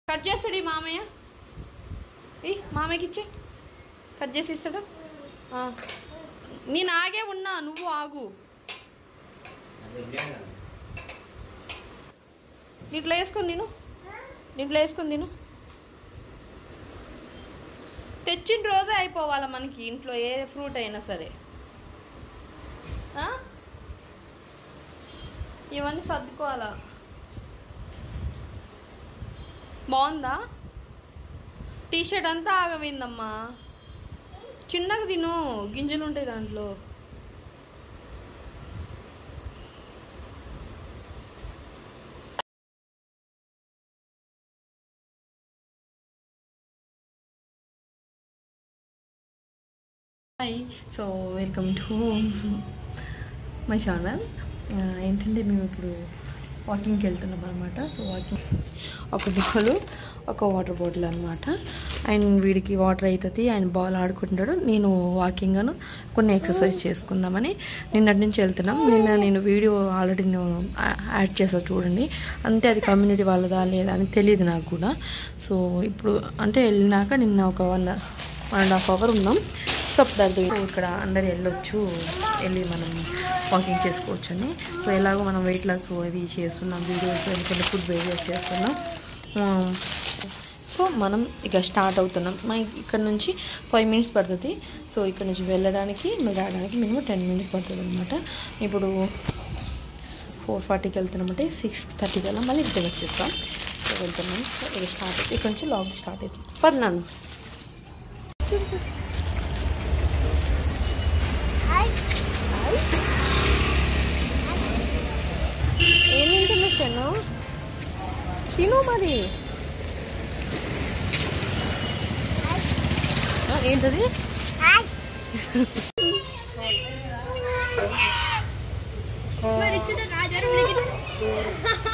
Cut చేస్తాడు ఈ మామయ్య ఈ మామయ్యకి ఇచ్చే కట్ చేసి ఇస్తాడు ఆ. నేను ఆగే ఉన్నా నువ్వు ఆగు దీంట్లో వేసుకొని తిను దీంట్లో వేసుకొని తిను తెచ్చిన రోజే అయిపోవాలా మనకి ఇంట్లో ఏ ఫ్రూట్ అయినా సరే ఆ? ఇవన్నీ సర్దుకోవాలా బాగుందా టీ షర్ట్ అంతా ఆగమైందమ్మా చిన్నగా తిను గింజలు ఉంటాయి దాంట్లో hi so welcome to my channel ఏంటంటే మేము ఇప్పుడు వాకింగ్కి వెళ్తున్నాం అనమాట సో వాకింగ్ ఒక బాల్ ఒక వాటర్ బాటిల్ అనమాట అండ్ వీడికి వాటర్ అవుతుంది ఆయన బాల్ ఆడుకుంటాడు నేను వాకింగ్ అను కొన్ని ఎక్సర్సైజ్ చేసుకుందామని నిన్నటి నుంచి వెళ్తున్నాం నిన్న నేను వీడియో ఆల్రెడీ నేను యాడ్ చేసా చూడండి అంటే అది కమ్యూనిటీ వాళ్ళదా లేదా అని తెలియదు నాకు కూడా సో ఇప్పుడు అంటే వెళ్ళినాక నిన్న ఒక one one and half hour ఉన్నాం సో అప్పుడు అది ఇక్కడ అందరు వెళ్ళొచ్చు వెళ్ళి మనం వాకింగ్ చేసుకోవచ్చు అని సో ఎలాగో మనం వెయిట్ లాస్ అవి చేస్తున్నాం వీడియోస్ ఎందుకంటే ఫుడ్ వీడియోస్ చేస్తున్నాం ఆ, సో మనం ఇక స్టార్ట్ అవుతున్నాం మా ఇక్కడ నుంచి ఫైవ్ మినిట్స్ పడుతుంది సో ఇక్కడ నుంచి వెళ్ళడానికి మళ్ళీ రావడానికి మినిమం టెన్ మినిట్స్ పడుతుంది అనమాట ఇప్పుడు ఫోర్ ఫార్టీకి వెళ్తున్నామంటే సిక్స్ థర్టీకి వెళ్ళాం మళ్ళీ ఇంటికి వచ్చేస్తాం సో వెళ్తున్నాం సో ఇక స్టార్ట్ అవుతుంది ఇక్కడ నుంచి లాగ్ స్టార్ట్ అవుతుంది పద్నాలుగు ఏం తింటున్నా షను తిను మరి ఆ, ఏంటది మరి ఇచ్చేదా కాజారు